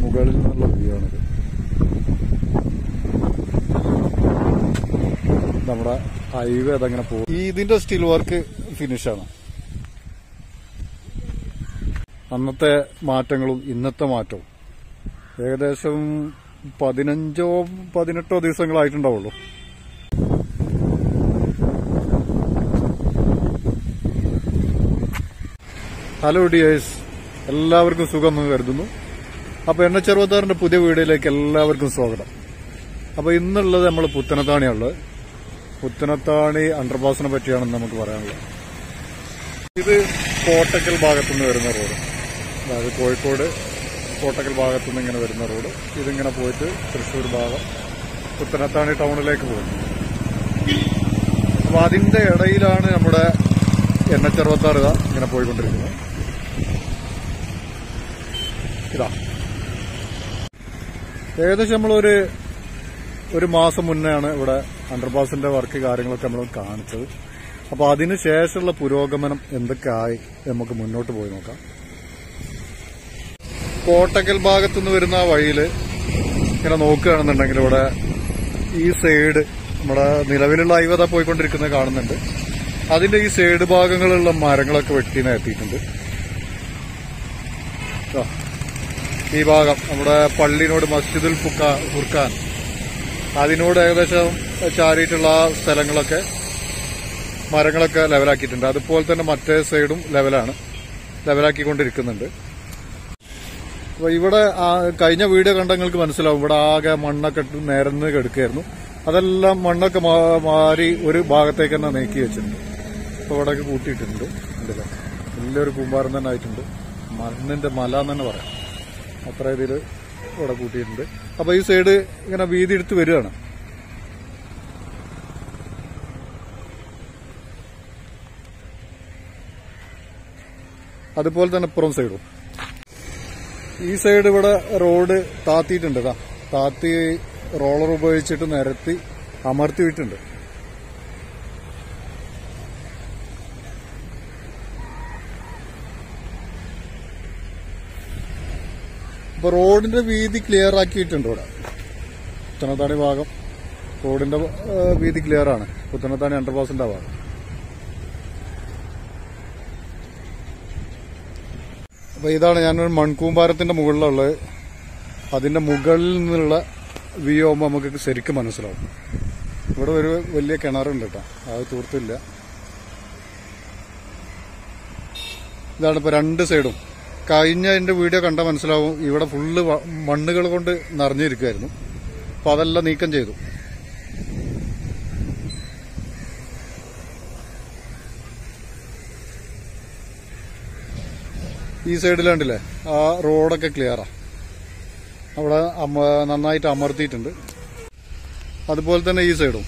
മുകളിൽ നിന്നുള്ള വ്യൂ ആണിത് നമ്മുടെ ഹൈവേ അതങ്ങനെ പോകും ഈ ഇതിന്റെ സ്റ്റിൽ വർക്ക് ഫിനിഷാണ് അന്നത്തെ മാറ്റങ്ങളും ഇന്നത്തെ മാറ്റവും ഏകദേശം പതിനഞ്ചോ പതിനെട്ടോ ദിവസങ്ങളായിട്ടുണ്ടാവുള്ളൂ ഹലോ ഡിയേഴ്സ് എല്ലാവർക്കും സുഖം എന്ന് കരുതുന്നു അപ്പൊ എന്നെ ചെറുപത്താറിന്റെ പുതിയ വീഡിയോയിലേക്ക് എല്ലാവർക്കും സ്വാഗതം അപ്പൊ ഇന്നുള്ളത് നമ്മൾ പുത്തനത്താണിയുള്ളത് പുത്തനത്താണി അണ്ടർപാസിനെ പറ്റിയാണ് നമുക്ക് പറയാനുള്ളത് ഇത് കോട്ടക്കൽ ഭാഗത്തുനിന്ന് വരുന്ന റോഡ് അതായത് കോഴിക്കോട് കോട്ടക്കൽ ഭാഗത്തുനിന്ന് ഇങ്ങനെ വരുന്ന റോഡ് ഇതിങ്ങനെ പോയിട്ട് തൃശ്ശൂർ ഭാഗം പുത്തനത്താണി ടൗണിലേക്ക് പോകുന്നു അപ്പൊ അതിന്റെ ഇടയിലാണ് നമ്മുടെ എൻ എച്ച് അറുപത്താറ് ഇതാ ഇങ്ങനെ പോയിക്കൊണ്ടിരിക്കുന്നത് ഇതാ ഏകദേശം നമ്മളൊരു ഒരു മാസം മുന്നെയാണ് ഇവിടെ അണ്ടർപാസിന്റെ വർക്ക് കാര്യങ്ങളൊക്കെ നമ്മൾ കാണിച്ചത് അപ്പൊ അതിന് ശേഷമുള്ള പുരോഗമനം എന്തൊക്കെ ആയി നമുക്ക് മുന്നോട്ട് പോയി നോക്കാം കോട്ടക്കൽ ഭാഗത്തുനിന്ന് വരുന്ന ആ വഴിയില് ഇങ്ങനെ നോക്കുകയാണെന്നുണ്ടെങ്കിൽ ഇവിടെ ഈ സൈഡ് നമ്മുടെ നിലവിലുള്ള ഹൈവത പോയിക്കൊണ്ടിരിക്കുന്നത് കാണുന്നുണ്ട് അതിന്റെ ഈ സൈഡ് ഭാഗങ്ങളിലുള്ള മരങ്ങളൊക്കെ വെട്ടി നിരത്തിയിട്ടുണ്ട് ദാ, ഈ ഭാഗം നമ്മുടെ പള്ളിനോട് മസ്ജിദുൽ ഫുക്ക ഫുർഖാൻ അതിനോട് ഏകദേശം ചാരിയിട്ടുള്ള ആ സ്ഥലങ്ങളൊക്കെ മരങ്ങളൊക്കെ ലെവലാക്കിയിട്ടുണ്ട് അതുപോലെ തന്നെ മറ്റേ സൈഡും ലെവലാണ് ലെവലാക്കിക്കൊണ്ടിരിക്കുന്നുണ്ട് അപ്പൊ ഇവിടെ ആ കഴിഞ്ഞ വീഡിയോ കണ്ട നിങ്ങൾക്ക് മനസ്സിലാവും ഇവിടെ ആകെ മണ്ണൊക്കെ ഇട്ട് നിരന്ന് കിടക്കുകയായിരുന്നു അതെല്ലാം മണ്ണൊക്കെ മാ- മാറി ഒരു ഭാഗത്തേക്ക് തന്നെ നീക്കി വെച്ചിട്ടുണ്ട് ഇപ്പൊ ഇവിടെയൊക്കെ കൂട്ടിയിട്ടുണ്ട് ഉണ്ടല്ലോ വലിയൊരു കൂമ്പാരം തന്നെ ആയിട്ടുണ്ട് മണ്ണിന്റെ മല എന്ന് തന്നെ പറയാം അത്ര ഇതിൽ ഇവിടെ കൂട്ടിയിട്ടുണ്ട് അപ്പൊ ഈ സൈഡ് ഇങ്ങനെ വീതി എടുത്ത് വരികയാണ് അതുപോലെ തന്നെ ഇപ്പുറം സൈഡും ഈ സൈഡ് ഇവിടെ റോഡ് താത്തിയിട്ടുണ്ട് ഇതാ താത്തി റോളർ ഉപയോഗിച്ചിട്ട് നിരത്തി അമർത്തി വിട്ടുണ്ട് ഇപ്പൊ റോഡിന്റെ വീതി ക്ലിയർ ആക്കിയിട്ടുണ്ട് ഇവിടെ പുത്തനത്താണി ഭാഗം റോഡിന്റെ ആ, വീതി ക്ലിയർ ആണ് പുത്തനത്താണി അണ്ടർപാസിന്റെ ഭാഗം അപ്പൊ ഇതാണ് ഞാനൊരു മൺകൂമ്പാരത്തിന്റെ മുകളിലുള്ളത് അതിന്റെ മുകളിൽ നിന്നുള്ള വ്യൂ ആകുമ്പോൾ നമുക്ക് ശരിക്കും മനസ്സിലാവും ഇവിടെ ഒരു വലിയ കിണറുണ്ട് കേട്ടോ അത് തൂർത്തില്ല ഇതാണ് ഇപ്പൊ രണ്ട് സൈഡും കഴിഞ്ഞ എന്റെ വീഡിയോ കണ്ടാൽ മനസ്സിലാവും ഇവിടെ ഫുള്ള് വ- മണ്ണുകൾ കൊണ്ട് നിറഞ്ഞിരിക്കുമായിരുന്നു അപ്പൊ അതെല്ലാം നീക്കം ചെയ്തു ഈ സൈഡിൽ കണ്ടില്ലേ ആ റോഡൊക്കെ ക്ലിയറാ അവിടെ അമ- നന്നായിട്ട് അമർത്തിയിട്ടുണ്ട് അതുപോലെ തന്നെ ഈ സൈഡും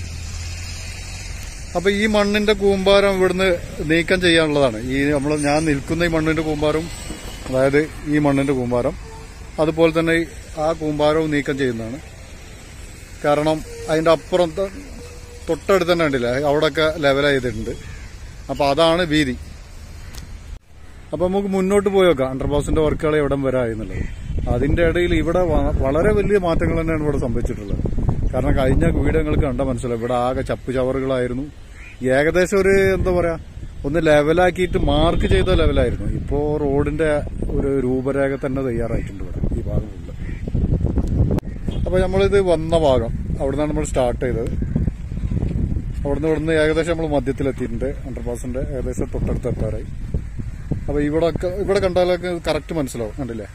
അപ്പൊ ഈ മണ്ണിന്റെ കൂമ്പാരം ഇവിടുന്ന് നീക്കം ചെയ്യാനുള്ളതാണ് ഈ നമ്മൾ ഞാൻ നിൽക്കുന്ന ഈ മണ്ണിന്റെ കൂമ്പാരം അതായത് ഈ മണ്ണിന്റെ കൂമ്പാരം അതുപോലെ തന്നെ ഈ ആ കൂമ്പാരവും നീക്കം ചെയ്യുന്നതാണ് കാരണം അതിന്റെ അപ്പുറം ത- തൊട്ടടുത്ത് തന്നെ ഉണ്ടില്ലേ അവിടെയൊക്കെ ലെവൽ ചെയ്തിട്ടുണ്ട് അപ്പൊ അതാണ് വീതി അപ്പൊ നമുക്ക് മുന്നോട്ട് പോയി നോക്കാം അണ്ടർപാസിന്റെ വർക്കുകൾ എവിടം വരെ ആയി എന്നുള്ളത് അതിന്റെ ഇടയിൽ ഇവിടെ വ- വളരെ വലിയ മാറ്റങ്ങൾ തന്നെയാണ് ഇവിടെ സംഭവിച്ചിട്ടുള്ളത് കാരണം കഴിഞ്ഞ വീഡിയോ നിങ്ങൾക്ക് കണ്ടാൽ മനസ്സിലാവും ഇവിടെ ആകെ ചപ്പു ചവറുകളായിരുന്നു ഏകദേശം ഒരു എന്താ പറയാ ഒന്ന് ലെവലാക്കിയിട്ട് മാർക്ക് ചെയ്ത ലെവലായിരുന്നു ഇപ്പോ റോഡിന്റെ ഒരു രൂപരേഖ തന്നെ തയ്യാറായിട്ടുണ്ട് ഇവിടെ ഈ ഭാഗം ഫുള്ള് അപ്പൊ നമ്മളിത് വന്ന ഭാഗം അവിടെ നിന്നാണ് നമ്മൾ സ്റ്റാർട്ട് ചെയ്തത് അവിടുന്ന് ഇവിടുന്ന് ഏകദേശം നമ്മൾ മധ്യത്തിലെത്തിയിട്ടുണ്ട് അണ്ടർപാസിന്റെ ഏകദേശം തൊട്ടടുത്ത് എത്താറായി അപ്പൊ ഇവിടെ ഇവിടെ കണ്ടാലൊക്കെ കറക്റ്റ് മനസ്സിലാവും കണ്ടില്ലേ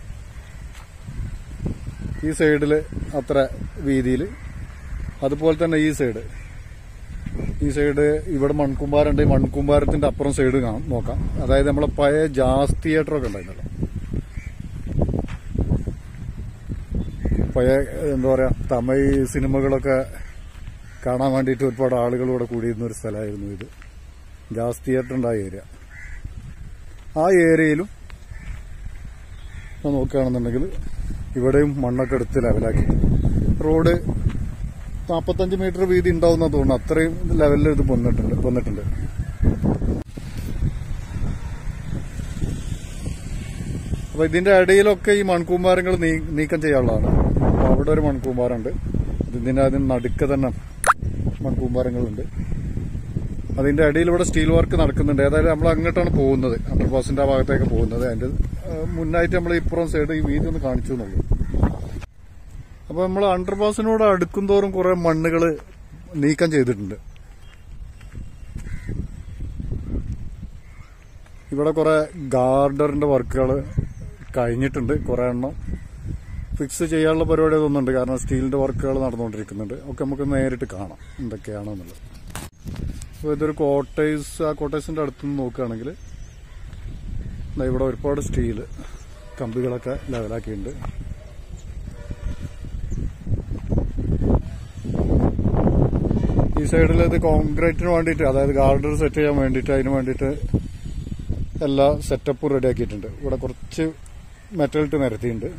ഈ സൈഡില് അത്ര വീതിയിൽ അതുപോലെ തന്നെ ഈ സൈഡ് ഈ സൈഡ് ഇവിടെ മൺകുമ്പാരുണ്ട് ഈ മൺകുമ്പാരത്തിന്റെ അപ്പുറം സൈഡ് കാണാം നോക്കാം അതായത് നമ്മളെ പഴയ ജാസ് തിയേറ്റർ ഒക്കെ ഉണ്ടായിരുന്നല്ലോ പഴയ എന്താ പറയാ തമിഴ് സിനിമകളൊക്കെ കാണാൻ വേണ്ടിയിട്ട് ഒരുപാട് ആളുകൾ ഇവിടെ കൂടിയിരുന്ന ഒരു സ്ഥലമായിരുന്നു ഇത് ജാസ് തിയേറ്റർ ഉണ്ടായ ഏരിയ ആ ഏരിയയിലും നോക്കുകയാണെന്നുണ്ടെങ്കിൽ ഇവിടെയും മണ്ണൊക്കെ എടുത്ത് ലെവലാക്കി റോഡ് നാൽപ്പത്തഞ്ച് മീറ്റർ വീതി ഉണ്ടാവുന്ന തോന്നുന്നു അത്രയും ലെവലിൽ ഇത് വന്നിട്ടുണ്ട് വന്നിട്ടുണ്ട് അപ്പൊ ഇതിന്റെ ഇടയിലൊക്കെ ഈ മൺകൂമ്പാരങ്ങൾ നീ- നീക്കം ചെയ്യാനുള്ളതാണ് അപ്പൊ അവിടെ ഒരു മൺകൂമ്പാരുണ്ട് ഇതിന്റെ അതിന് നടുക്ക് തന്നെ മൺകൂമ്പാരങ്ങളുണ്ട് അതിന്റെ ഇടയിൽ ഇവിടെ സ്റ്റീൽ വർക്ക് നടക്കുന്നുണ്ട് ഏതായാലും നമ്മൾ അങ്ങോട്ടാണ് പോകുന്നത് അണ്ടർപാസിന്റെ ആ ഭാഗത്തേക്ക് പോകുന്നത് അതിന്റെ ആ, മുന്നായിട്ട് നമ്മൾ ഇപ്പുറം സൈഡ് ഈ വീതി ഒന്ന് കാണിച്ചു എന്നുള്ളൂ അപ്പൊ നമ്മൾ അണ്ടർപാസിനോട് അടുക്കും തോറും കുറെ മണ്ണുകൾ നീക്കം ചെയ്തിട്ടുണ്ട് ഇവിടെ കുറെ ഗാർഡറിന്റെ വർക്കുകൾ കഴിഞ്ഞിട്ടുണ്ട് കുറെ എണ്ണം ഫിക്സ് ചെയ്യാനുള്ള പരിപാടി അതൊന്നുണ്ട് കാരണം സ്റ്റീലിന്റെ വർക്കുകൾ നടന്നുകൊണ്ടിരിക്കുന്നുണ്ട് ഒക്കെ നമുക്ക് നേരിട്ട് കാണാം എന്തൊക്കെയാണെന്നുള്ളത് അപ്പോൾ ഇതൊരു കോട്ടേഴ്സ് ആ കോട്ടേഴ്സിന്റെ അടുത്തുനിന്ന് നോക്കുകയാണെങ്കിൽ ദാ ഇവിടെ ഒരുപാട് സ്റ്റീൽ കമ്പികളൊക്കെ ലെവലാക്കിയിട്ടുണ്ട് ഈ സൈഡിൽ ഇത് കോൺക്രീറ്റിന് വേണ്ടിയിട്ട് അതായത് ഗാർഡർ സെറ്റ് ചെയ്യാൻ വേണ്ടിയിട്ട് അതിന് വേണ്ടിയിട്ട് എല്ലാ സെറ്റപ്പും റെഡിയാക്കിയിട്ടുണ്ട് ഇവിടെ കുറച്ച് മെറ്റൽ ഇട്ട് നിരത്തിയിട്ടുണ്ട്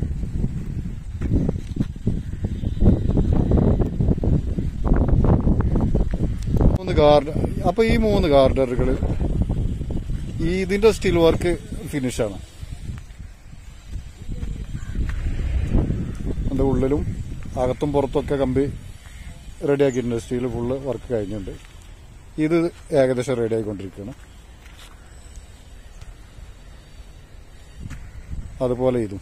മൂന്ന് ഗാർഡർ അപ്പൊ ഈ മൂന്ന് ഗാർഡറുകൾ ഈ ഇതിന്റെ സ്റ്റീൽ വർക്ക് ഫിനിഷാണ് അതിന്റെ ഉള്ളിലും അകത്തും പുറത്തൊക്കെ കമ്പി റെഡിയാക്കിയിട്ടുണ്ട് സ്റ്റീൽ ഫുള്ള് വർക്ക് കഴിഞ്ഞിട്ടുണ്ട് ഇത് ഏകദേശം റെഡി ആയിക്കൊണ്ടിരിക്കുകയാണ് അതുപോലെ ഇതും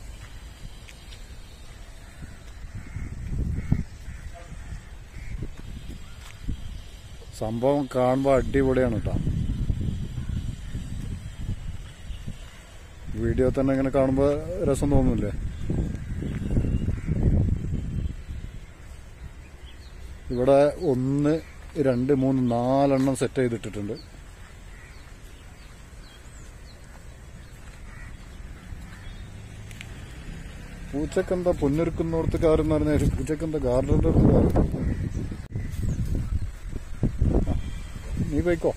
സംഭവം കാണുമ്പോൾ അടിപൊളിയാണ് കേട്ടോ വീഡിയോ തന്നെ ഇങ്ങനെ കാണുമ്പോൾ രസം തോന്നുന്നില്ലേ ഇവിടെ ഒന്ന് രണ്ട് മൂന്ന് നാലെണ്ണം സെറ്റ് ചെയ്തിട്ടിട്ടുണ്ട് പൂച്ചക്കെന്താ പൊന്നൊരുക്കുന്നോടത്ത് കാരെന്ന് പറഞ്ഞാൽ പൂച്ചക്കെന്താ ഗാർഡന്റെ അടുത്ത് കാറ് ആ, നീ പോയിക്കോ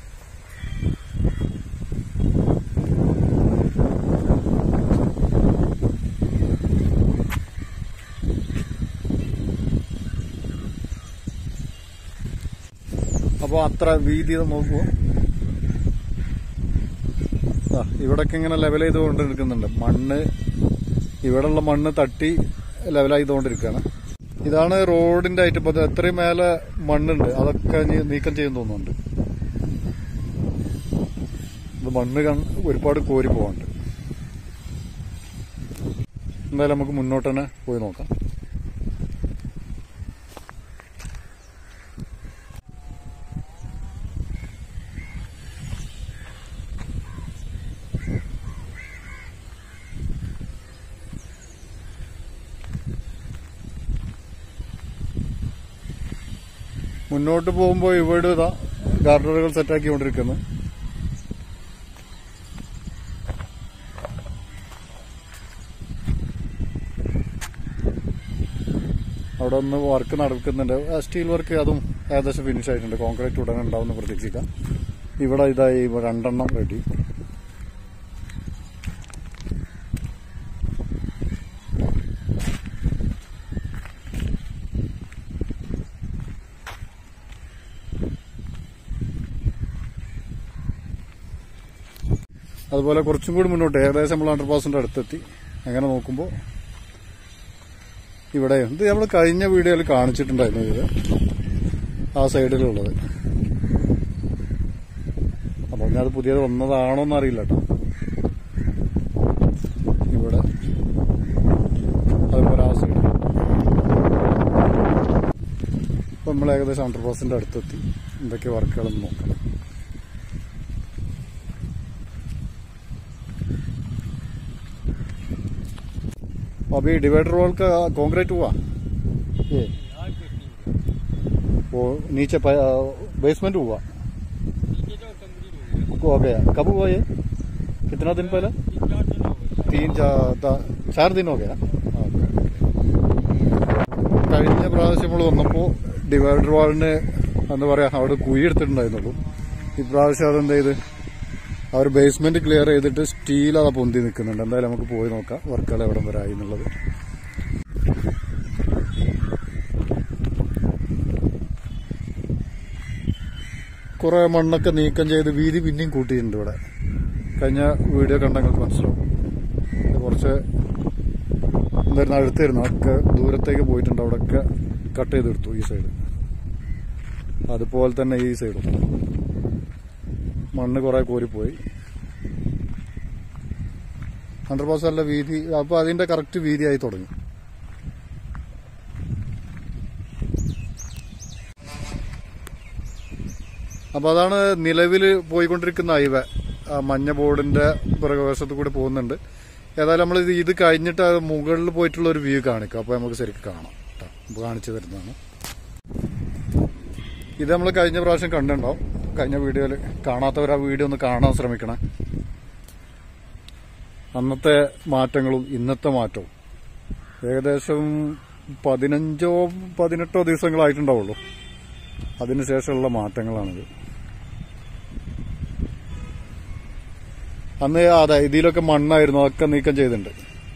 അപ്പോൾ അത്ര വീതി നോക്കുമോ ആ ഇവിടൊക്കെ ഇങ്ങനെ ലെവൽ ചെയ്തുകൊണ്ട് നിൽക്കുന്നുണ്ട് മണ്ണ് ഇവിടെയുള്ള മണ്ണ് തട്ടി ലെവലായതുകൊണ്ടിരിക്കുകയാണ് ഇതാണ് റോഡിന്റെ ആയിട്ട് ഇപ്പൊ എത്രയും മേലെ മണ്ണുണ്ട് അതൊക്കെ ഇനി നീക്കം ചെയ്യും തോന്നുന്നുണ്ട് ഇത് മണ്ണ് കൺ- ഒരുപാട് കോരി പോകാനുണ്ട് എന്തായാലും നമുക്ക് മുന്നോട്ട് തന്നെ പോയി നോക്കാം മുന്നോട്ട് പോകുമ്പോൾ ഇവിടെ ഇതാ ഗാർഡറുകൾ സെറ്റാക്കിക്കൊണ്ടിരിക്കുന്നു അവിടെ ഒന്ന് വർക്ക് നടക്കുന്നുണ്ട് ആ സ്റ്റീൽ വർക്ക് അതും ഏകദേശം ഫിനിഷ് ആയിട്ടുണ്ട് കോൺക്രീറ്റ് ഉടനെ ഉണ്ടാവുമെന്ന് പ്രതീക്ഷിക്കാം ഇവിടെ ഇതായി രണ്ടെണ്ണം റെഡി അതുപോലെ കുറച്ചും കൂടി മുന്നോട്ട് ഏകദേശം നമ്മൾ അണ്ടർ പാസിന്റെ അടുത്തെത്തി അങ്ങനെ നോക്കുമ്പോൾ ഇവിടെ ഇത് നമ്മൾ കഴിഞ്ഞ വീഡിയോയിൽ കാണിച്ചിട്ടുണ്ടായിരുന്നു ഇത് ആ സൈഡിലുള്ളത് അപ്പൊ ഞാൻ അത് പുതിയത് വന്നതാണോ എന്ന് അറിയില്ല കേട്ടോ ഇവിടെ അതുപോലെ ആ സൈഡ് അപ്പൊ നമ്മൾ ഏകദേശം അണ്ടർ പാസിന്റെ അടുത്തെത്തി എന്തൊക്കെ വർക്കുകളെന്ന് നോക്കണം अभी डिवाइडर वॉल का कंक्रीट हुआ ये वो नीचे बेसमेंट हुआ हो गया कब हुआ ये कितना दिन पहले तीन चार ത- चार दिन हो गया हाँ, കഴിഞ്ഞ പ്രാവശ്യം നമ്മൾ വന്നപ്പോൾ ഡിവൈഡർ വാളിന് എന്താ പറയാ അവിടെ കുഴി എടുത്തിട്ടുണ്ടായിരുന്നുള്ളൂ ഇപ്രാവശ്യം അതെന്ത് ചെയ്ത് അവർ ബേസ്മെന്റ് ക്ലിയർ ചെയ്തിട്ട് സ്റ്റീൽ അതാ പൊന്തി നിൽക്കുന്നുണ്ട് എന്തായാലും നമുക്ക് പോയി നോക്കാം വർക്കുകൾ എവിടം വരെ ആയി എന്നുള്ളത് കുറെ മണ്ണൊക്കെ നീക്കം ചെയ്ത് വീതി പിന്നെയും കൂട്ടിയിട്ടുണ്ട് ഇവിടെ കഴിഞ്ഞ വീഡിയോ കണ്ടെങ്കിൽ മനസ്സിലാവും ഇത് കുറച്ച് കുറച്ച് എന്തായിരുന്നു അടുത്തായിരുന്നു ഒക്കെ ദൂരത്തേക്ക് പോയിട്ടുണ്ട് അവിടെയൊക്കെ കട്ട് ചെയ്തെടുത്തു ഈ സൈഡ് അതുപോലെ തന്നെ ഈ സൈഡും മണ്ണ് കുറെ കോരിപ്പോയി ഹൺഡ്രഡ് പേഴ്സൻ്റ് അല്ല വീതി അപ്പൊ അതിന്റെ കറക്റ്റ് വീതിയായി തുടങ്ങി അപ്പൊ അതാണ് നിലവിൽ പോയിക്കൊണ്ടിരിക്കുന്ന ഹൈവേ ആ മഞ്ഞ ബോർഡിന്റെ പുറകുവശത്ത് കൂടി പോകുന്നുണ്ട് ഏതായാലും നമ്മൾ ഇത് ഇത് കഴിഞ്ഞിട്ട് അത് മുകളിൽ പോയിട്ടുള്ള ഒരു വ്യൂ കാണിക്കാം അപ്പൊ നമുക്ക് ശരിക്കും കാണാം ട്ടോ. അപ്പൊ കാണിച്ചു തരുന്നതാണ് ഇത് നമ്മൾ കഴിഞ്ഞ പ്രാവശ്യം കണ്ടിട്ടുണ്ടാവും കഴിഞ്ഞ വീഡിയോയിൽ കാണാത്തവർ ആ വീഡിയോ ഒന്ന് കാണാൻ ശ്രമിക്കണേ അന്നത്തെ മാറ്റങ്ങളും ഇന്നത്തെ മാറ്റവും ഏകദേശം പതിനഞ്ചോ പതിനെട്ടോ ദിവസങ്ങളായിട്ടുണ്ടാവുള്ളൂ അതിനുശേഷമുള്ള മാറ്റങ്ങളാണിത് അന്ന് അതെ ഇതിലൊക്കെ മണ്ണായിരുന്നു അതൊക്കെ നീക്കം ചെയ്തിട്ടുണ്ട്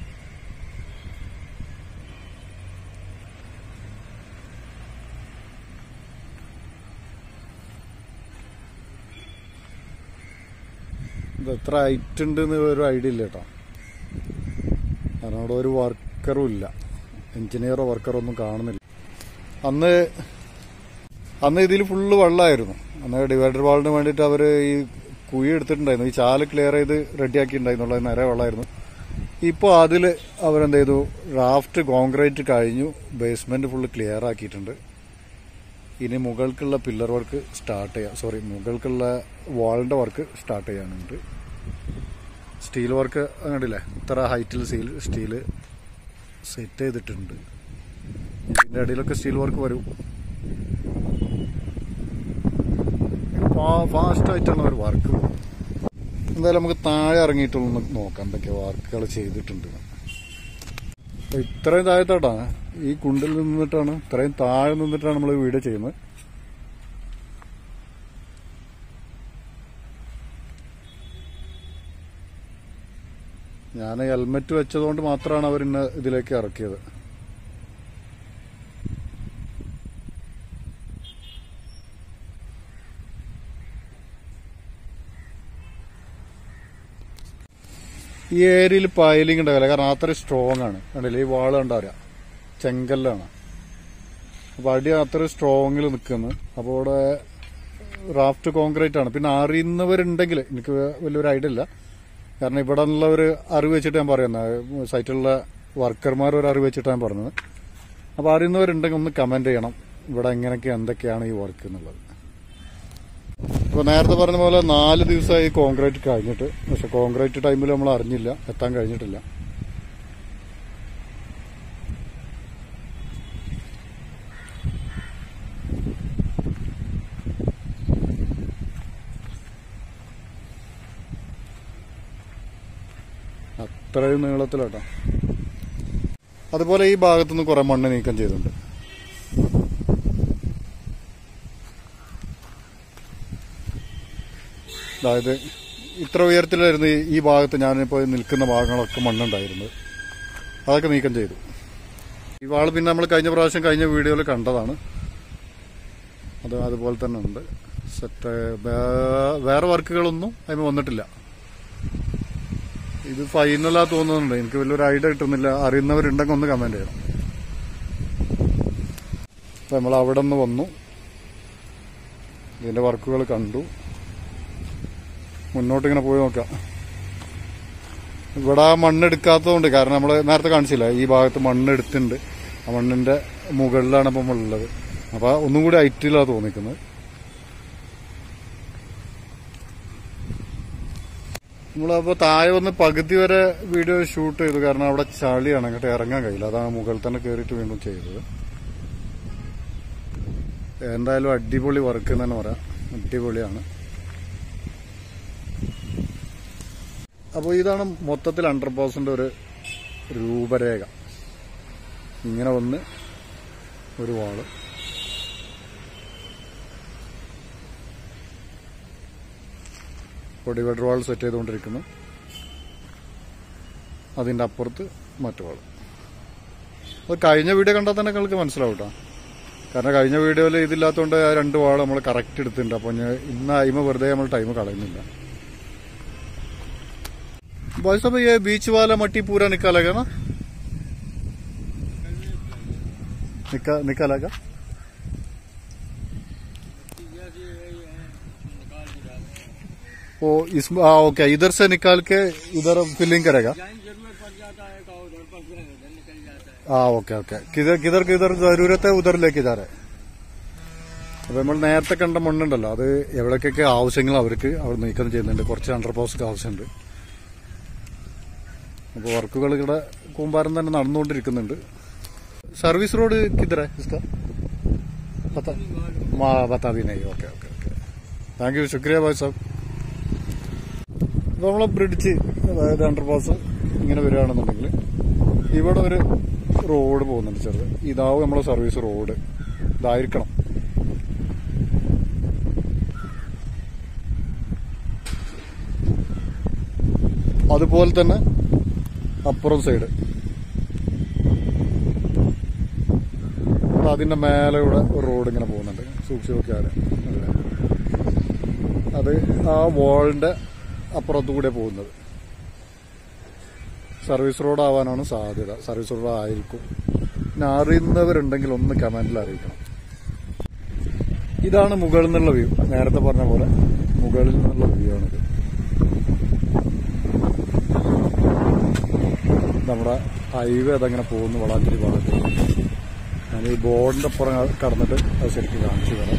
ഇത് എത്ര ഹൈറ്റ് ഉണ്ടെന്ന് ഒരു ഐഡിയ ഇല്ല കേട്ടോ കാരണം അവിടെ ഒരു വർക്കറും ഇല്ല എഞ്ചിനീയറോ വർക്കറോ ഒന്നും കാണുന്നില്ല അന്ന് അന്ന് ഇതിൽ ഫുള്ള് വെള്ളമായിരുന്നു അന്ന് ഡിവൈഡർ വാളിന് വേണ്ടിയിട്ട് അവർ ഈ കുഴി എടുത്തിട്ടുണ്ടായിരുന്നു ഈ ചാല് ക്ലിയർ ചെയ്ത് റെഡിയാക്കിയിട്ടുണ്ടായിരുന്നുള്ള നിറയെ വെള്ളമായിരുന്നു ഇപ്പോൾ അതിൽ അവരെന്ത് ചെയ്തു റാഫ്റ്റ് കോൺക്രീറ്റ് കഴിഞ്ഞു ബേസ്മെന്റ് ഫുള്ള് ക്ലിയർ ആക്കിയിട്ടുണ്ട് ഇനി മുകൾക്കുള്ള പില്ലർ വർക്ക് സ്റ്റാർട്ട് ചെയ്യാം സോറി മുകൾക്കുള്ള വാളിന്റെ വർക്ക് സ്റ്റാർട്ട് ചെയ്യാനുണ്ട് സ്റ്റീൽ വർക്ക് കണ്ടില്ലേ ഇത്ര ഹൈറ്റിൽ സ്റ്റീൽ സ്റ്റീല് സെറ്റ് ചെയ്തിട്ടുണ്ട് ഇതിന്റെ ഇടയിലൊക്കെ സ്റ്റീൽ വർക്ക് വരും ഫാസ്റ്റ് ആയിട്ടാണ് ഒരു വർക്ക് പോകുന്നത് എന്തായാലും നമുക്ക് താഴെ ഇറങ്ങിയിട്ടുള്ള നോക്കാം എന്തൊക്കെ വർക്കുകൾ ചെയ്തിട്ടുണ്ട് അപ്പൊ ഇത്രയും താഴത്തോട്ടാ ഈ കുണ്ടിൽ നിന്നിട്ടാണ് ഇത്രയും താഴെ നിന്നിട്ടാണ് നമ്മൾ വീഡിയോ ചെയ്യുന്നത് ഞാൻ ഹെൽമെറ്റ് വെച്ചതുകൊണ്ട് മാത്രമാണ് അവർ ഇന്ന് ഇതിലേക്ക് ഇറക്കിയത് ഈ ഏരിയയിൽ പൈലിംഗ് ഉണ്ടാവില്ല കാരണം അത്ര സ്ട്രോങ് ആണ് കണ്ടില്ലേ ഈ വാള് കണ്ടറിയാം ചെങ്കല്ലാണ് അപ്പൊ അടി അത്ര സ്ട്രോങ്ങിൽ നിൽക്കുന്നു അപ്പോൾ ഇവിടെ റാഫ്റ്റ് കോൺക്രീറ്റ് ആണ് പിന്നെ അറിയുന്നവരുണ്ടെങ്കിൽ എനിക്ക് വലിയൊരു ഐഡിയ ഇല്ല കാരണം ഇവിടെ ഉള്ള ഒരു അറിവ് വെച്ചിട്ട് ഞാൻ പറയുന്നത് സൈറ്റിലുള്ള വർക്കർമാർ ഒരു അറിവ് വെച്ചിട്ട് ഞാൻ പറഞ്ഞത് അപ്പൊ അറിയുന്നവരുണ്ടെങ്കിൽ ഒന്ന് കമന്റ് ചെയ്യണം ഇവിടെ എങ്ങനെയൊക്കെ എന്തൊക്കെയാണ് ഈ വർക്ക് എന്നുള്ളത് ഇപ്പൊ നേരത്തെ പറഞ്ഞ പോലെ നാല് ദിവസമായി കോൺക്രീറ്റ് കഴിഞ്ഞിട്ട് പക്ഷെ കോൺക്രീറ്റ് ടൈമിൽ നമ്മൾ അറിഞ്ഞില്ല എത്താൻ കഴിഞ്ഞിട്ടില്ല അത്രയും നീളത്തിലാട്ടോ അതുപോലെ ഈ ഭാഗത്തുനിന്ന് കുറെ മണ്ണ് നീക്കം ചെയ്തിട്ടുണ്ട് അതായത് ഇത്ര ഉയരത്തിലായിരുന്നു ഈ- ഈ ഭാഗത്ത് ഞാനിപ്പോൾ നിൽക്കുന്ന ഭാഗങ്ങളൊക്കെ മണ്ണുണ്ടായിരുന്നത് അതൊക്കെ നീക്കം ചെയ്തു ഈ വാള് പിന്നെ നമ്മൾ കഴിഞ്ഞ പ്രാവശ്യം കഴിഞ്ഞ വീഡിയോയിൽ കണ്ടതാണ് അത് അതുപോലെ തന്നെ ഉണ്ട് സെറ്റ് വേറെ വർക്കുകളൊന്നും അതിന് വന്നിട്ടില്ല ഇത് ഫൈനലാ തോന്നുന്നുണ്ട് എനിക്ക് വലിയൊരു ഐഡിയ കിട്ടുന്നില്ല അറിയുന്നവരുണ്ടെങ്കിൽ ഒന്ന് കമന്റ് ചെയ്യണം അപ്പൊ നമ്മൾ അവിടെ നിന്ന് വന്നു ഇതിന്റെ വർക്കുകൾ കണ്ടു മുന്നോട്ട് ഇങ്ങനെ പോയി നോക്കാം ഇവിടെ മണ്ണെടുക്കാത്തതുകൊണ്ട് കാരണം നമ്മൾ നേരത്തെ കാണിച്ചില്ല ഈ ഭാഗത്ത് മണ്ണെടുത്തിട്ടുണ്ട് ആ മണ്ണിന്റെ മുകളിലാണ് ഇപ്പം നമ്മളുള്ളത് അപ്പൊ ഒന്നും കൂടി ഹൈറ്റിലാണ് തോന്നിക്കുന്നത് നമ്മളപ്പോ താഴെ വന്ന് പകുതി വരെ വീഡിയോ ഷൂട്ട് ചെയ്തു കാരണം അവിടെ ചളിയാണ് അങ്ങോട്ട് ഇറങ്ങാൻ കഴിയില്ല അതാണ് മുകളിൽ തന്നെ കയറിയിട്ട് വീണ്ടും ചെയ്തത് എന്തായാലും അടിപൊളി വർക്ക് എന്ന് തന്നെ പറയാം അടിപൊളിയാണ് അപ്പോൾ ഇതാണ് മൊത്തത്തിൽ ഹൺഡ്രഡ് പേഴ്സൻ്റ് ഒരു രൂപരേഖ ഇങ്ങനെ വന്ന് ഒരു വാള് ഇപ്പോൾ ഡിവൈഡർ വാൾ സെറ്റ് ചെയ്തുകൊണ്ടിരിക്കുന്നു അതിൻ്റെ അപ്പുറത്ത് മറ്റു വാൾ അത് കഴിഞ്ഞ വീഡിയോ കണ്ടാൽ തന്നെ നിങ്ങൾക്ക് മനസ്സിലാവും കേട്ടോ കാരണം കഴിഞ്ഞ വീഡിയോയിൽ ഇതില്ലാത്തതുകൊണ്ട് ആ രണ്ട് വാൾ നമ്മൾ കറക്റ്റ് എടുത്തിട്ടുണ്ട് അപ്പോൾ ഞാൻ ഇന്ന് അയിമ വെറുതെ നമ്മൾ ടൈം കളയുന്നില്ല भाई साहब ये बीच वाला मट्टी पूरा निकालेगा ना निका, निकालेगा वो इसमें हाँ ओके इधर से निकाल के इधर फिलिंग करेगा जरूरत पड़ जाता है का उधर पर फिर उधर निकल जाता है ആ ഓക്കെ ഓക്കെ കിതർ കിതർ കിതർ ജരൂരത്തെ ഉദറിലേക്ക് ഇതാരെ അപ്പൊ നമ്മൾ നേരത്തെ കണ്ട മണ്ണുണ്ടല്ലോ അത് എവിടേക്കൊക്കെ ആവശ്യങ്ങൾ അവർക്ക് അവർ നീക്കം ചെയ്യുന്നുണ്ട് കുറച്ച് അണ്ടർ പോസ്റ്റ് ആവശ്യമുണ്ട് അപ്പൊ വർക്കുകൾ ഇവിടെ കൂമ്പാരം തന്നെ നടന്നുകൊണ്ടിരിക്കുന്നുണ്ട് സർവീസ് റോഡ് കിതറ ഇസ്ക പത്ത മാ ബത്താ भी नहीं okay okay okay thank you ശുക്രിയ ഭായ് സാബ് ഇപ്പൊ നമ്മളെ ബ്രിഡ്ജ് അതായത് അണ്ടർ പാസ് ഇങ്ങനെ വരികയാണെന്നുണ്ടെങ്കിൽ ഇവിടെ ഒരു റോഡ് പോകുന്നുണ്ട് ചെറുത് ഇതാവും നമ്മളെ സർവീസ് റോഡ് ഇതായിരിക്കണം അതുപോലെ തന്നെ അപ്പുറം സൈഡ് അതിന്റെ മേലെയുടെ ഒരു റോഡ് ഇങ്ങനെ പോകുന്നുണ്ട് സൂക്ഷിച്ച് നോക്കിയാൽ അത് ആ വാളിന്റെ അപ്പുറത്തു കൂടെ പോകുന്നത് സർവീസ് റോഡ് ആവാനാണ് സാധ്യത സർവീസ് റോഡ് ആയിരിക്കും പിന്നെ അറിയുന്നവരുണ്ടെങ്കിൽ ഒന്ന് കമന്റിൽ അറിയിക്കണം ഇതാണ് മുകളിൽ നിന്നുള്ള വ്യൂ നേരത്തെ പറഞ്ഞ പോലെ മുകളിൽ നിന്നുള്ള വ്യൂ ആണിത് നമ്മുടെ ഹൈവേ അതങ്ങനെ പോകുന്നു വളാഞ്ചേരി ഭാഗത്ത് ഞാൻ ഈ ബോർഡിന്റെ അപ്പുറം കടന്നിട്ട് അത് ശരിക്കും കാണിച്ചു തരാം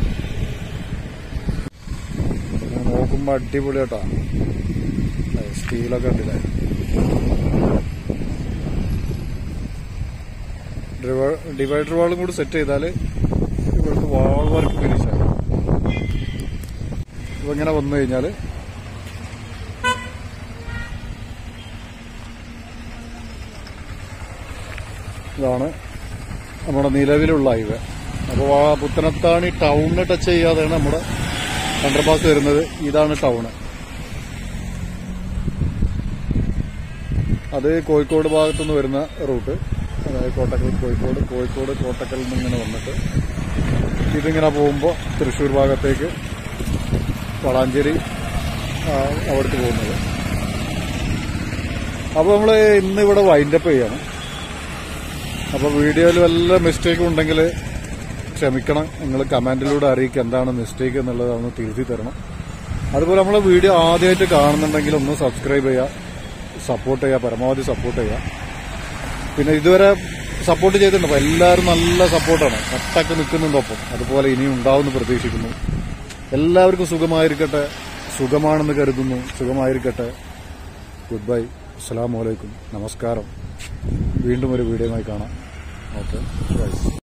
ഇങ്ങനെ നോക്കുമ്പോ അടിപൊളി കേട്ടോ സ്റ്റീലൊക്കെ ഉണ്ടല്ലേ ഡിവൈഡർ വാളും കൂടി സെറ്റ് ചെയ്താൽ ഇവിടുത്തെ വാൾ വർക്ക് ഫിനിഷ് ആകും ഇപ്പൊ ഇങ്ങനെ വന്നു കഴിഞ്ഞാൽ ഇതാണ് നമ്മുടെ നിലവിലുള്ള ഹൈവേ അപ്പോൾ ആ പുത്തനത്താണി ടൗണിനെ ടച്ച് ചെയ്യാതെയാണ് നമ്മുടെ അണ്ടർപാസ് വരുന്നത് ഇതാണ് ടൗണ് അത് കോഴിക്കോട് ഭാഗത്തുനിന്ന് വരുന്ന റൂട്ട് അതായത് കോട്ടക്കൽ കോഴിക്കോട് കോഴിക്കോട് കോട്ടക്കലിൽ നിന്ന് ഇങ്ങനെ വന്നിട്ട് ഇതിങ്ങനെ പോകുമ്പോൾ തൃശ്ശൂർ ഭാഗത്തേക്ക് വളാഞ്ചേരി ആ, അവിടേക്ക് പോകുന്നത് അപ്പോൾ നമ്മൾ ഇന്ന് ഇവിടെ വൈൻഡപ്പ് ചെയ്യാണ് അപ്പോൾ വീഡിയോയിൽ വല്ല മിസ്റ്റേക്കും ഉണ്ടെങ്കിൽ ക്ഷമിക്കണം നിങ്ങൾ കമന്റിലൂടെ അറിയിക്കുക എന്താണ് മിസ്റ്റേക്ക് എന്നുള്ളത് ഒന്ന് തിരുത്തി തരണം അതുപോലെ നമ്മളെ വീഡിയോ ആദ്യമായിട്ട് കാണുന്നുണ്ടെങ്കിൽ ഒന്ന് സബ്സ്ക്രൈബ് ചെയ്യുക സപ്പോർട്ട് ചെയ്യുക പരമാവധി സപ്പോർട്ട് ചെയ്യുക പിന്നെ ഇതുവരെ സപ്പോർട്ട് ചെയ്തിട്ടുണ്ട് അപ്പൊ എല്ലാവരും നല്ല സപ്പോർട്ടാണ് ഒട്ടൊക്കെ നിൽക്കുന്നുണ്ട് ഒപ്പം അതുപോലെ ഇനിയും ഉണ്ടാവുമെന്ന് പ്രതീക്ഷിക്കുന്നു എല്ലാവർക്കും സുഖമായിരിക്കട്ടെ സുഖമാണെന്ന് കരുതുന്നു സുഖമായിരിക്കട്ടെ ഗുഡ് ബൈ അസ്സാം വലൈക്കും നമസ്കാരം വീണ്ടും ഒരു വീഡിയോയുമായി കാണാം ഓക്കെ ബൈ